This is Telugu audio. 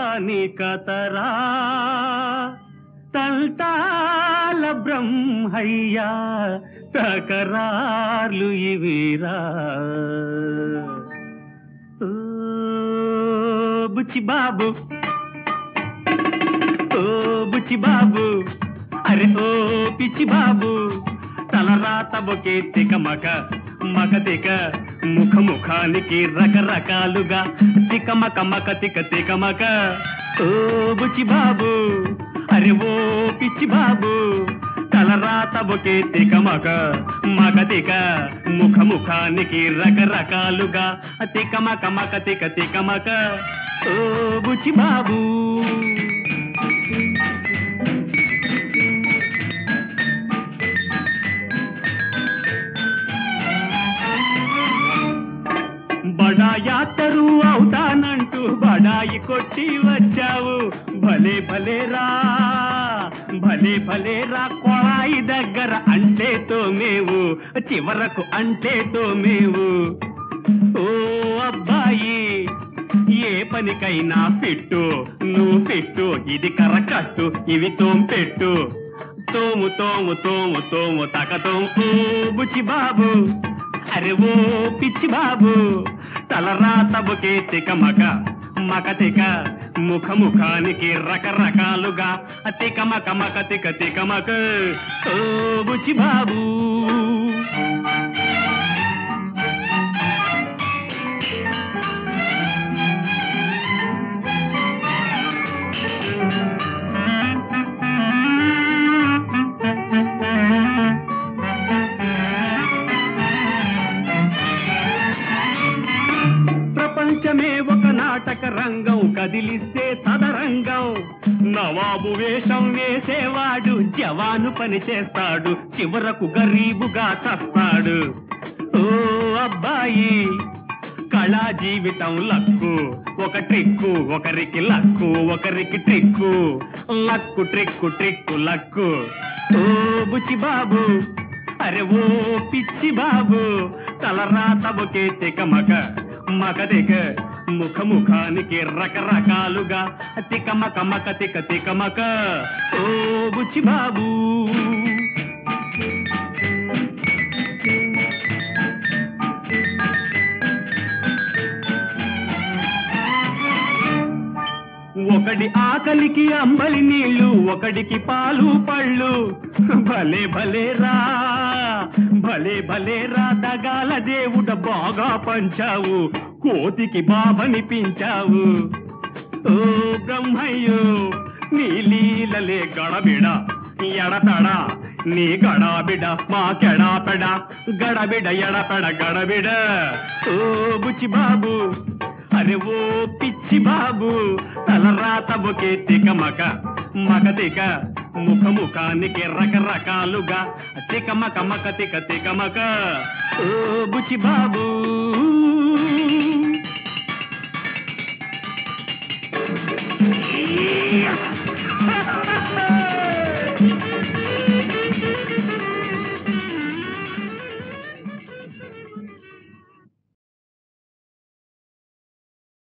నీ కతరా తంటాల బ్రహ్మయ్యా తకరార్లు ఇవిరా ఓ బుచ్చి బాబు ఓ బుచ్చి బాబు అరే ఓ పిచ్చి బాబు తలరాత బొకే తిక మక మక తిక ముఖ ముఖానికి రకరకాలుగా తిక మక మక తిక తిక మక ఓ బుచ్చి బాబు అరే ఓ పిచ్చి బాబు తలరాత బొకే తిక మక మక తిక ముఖ ముఖానికి రకరకాలుగా తిక మక మక తిక తిక మక ఓ బుచ్చి బాబు బడాయాతరు అవుతానంటూ బడాయి కొట్టి వచ్చావు భలే భలే రా భలే భలే రా కొళాయి దగ్గర అంటే తోమేవు చివరకు అంటే తోమేవు ఓ అబ్బాయి ఏ పనికైనా పెట్టు నువ్వు పెట్టు ఇది కరకట్టు ఇవి తోంపెట్టు తోము తోము తోము తోము తక తోము బుచ్చి బాబు అరే ఓ పిచ్చి బాబు తలరాత బొకే తిక మక మక తిక ముఖ ముఖానికి రకరకాలుగా తిక మక మక తిక తిక మక ఓ బుచ్చి బాబు ప్రపంచమే ఒక నాటక రంగం కదిలిస్తే సదరంగం నవాబు వేషం వేసేవాడు జవాను పని చేస్తాడు చివరకు గరీబుగా చస్తాడు ఓ అబ్బాయి కళా జీవితం లక్కు ఒక ట్రిక్కు ఒకరికి లక్కు ఒకరికి trick luck trick trick luck ఓ బుచ్చి బాబు అరే ఓ పిచ్చి బాబు తలరాత బొకే తిక మక మక తిక ముఖ ముఖానికి రకరకాలుగా తిక మక మక తిక తిక మక ఓ బుచ్చి బాబు ఒకడి ఆకలికి అంబలి నీళ్లు ఒకడికి పాలు పళ్ళు భలే భలే రా భలే భలే రా దగాల దేవుడ బాగా పంచావు కోతికి బాబనిపించావు ఓ బ్రహ్మయ్యో నీ లీలలే గడబిడ ఎడతడ నీ గడాబిడ మా కెడాపెడ గడబిడ ఎడపెడ గడబిడ ఓ బుచ్చి బాబు అరే ఓ పిచ్చి బాబు తలరాత బొకే తిక మక మక తిక ముఖ ముఖానికి రకరకాలుగా తిక మక మక తిక తిక మక ఓ బుచ్చి బాబు